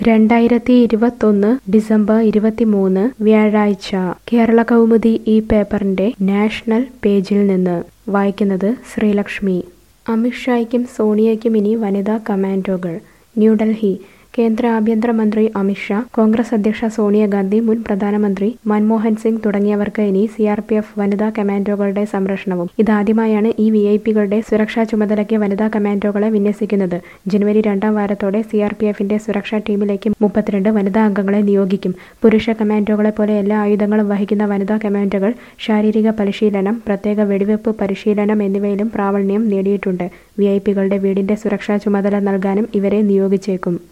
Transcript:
രണ്ടായിരത്തി ഇരുപത്തൊന്ന് ഡിസംബർ ഇരുപത്തിമൂന്ന് വ്യാഴാഴ്ച കേരള കൗമുദി ഈ പേപ്പറിന്റെ നാഷണൽ പേജിൽ നിന്ന് വായിക്കുന്നത് ശ്രീലക്ഷ്മി അമിത്ഷായ്ക്കും സോണിയയ്ക്കും ഇനി വനിതാ കമാൻഡോകൾ ന്യൂഡൽഹി കേന്ദ്ര ആഭ്യന്തരമന്ത്രി അമിത്ഷാ കോൺഗ്രസ് അധ്യക്ഷ സോണിയാഗാന്ധി മുൻ പ്രധാനമന്ത്രി മൻമോഹൻ സിംഗ് തുടങ്ങിയവർക്ക് ഇനി സിആർപിഎഫ് വനിതാ കമാൻഡോകളുടെ സംരക്ഷണവും ഇതാദ്യമായാണ് ഈ വി ഐ പികളുടെ സുരക്ഷാ ചുമതലയ്ക്ക് വനിതാ കമാൻഡോകളെ വിന്യസിക്കുന്നത് ജനുവരി രണ്ടാം വാരത്തോടെ സിആർപിഎഫിന്റെ സുരക്ഷാ ടീമിലേക്ക് മുപ്പത്തിരണ്ട് വനിതാ അംഗങ്ങളെ നിയോഗിക്കും പുരുഷ കമാൻഡോകളെ പോലെ എല്ലാ ആയുധങ്ങളും വഹിക്കുന്ന വനിതാ കമാൻഡോകൾ ശാരീരിക പരിശീലനം പ്രത്യേക വെടിവെപ്പ് പരിശീലനം എന്നിവയിലും പ്രാവീണ്യം നേടിയിട്ടുണ്ട് വി ഐ പികളുടെ വീടിന്റെ സുരക്ഷാ ചുമതല നൽകാനും ഇവരെ നിയോഗിച്ചേക്കും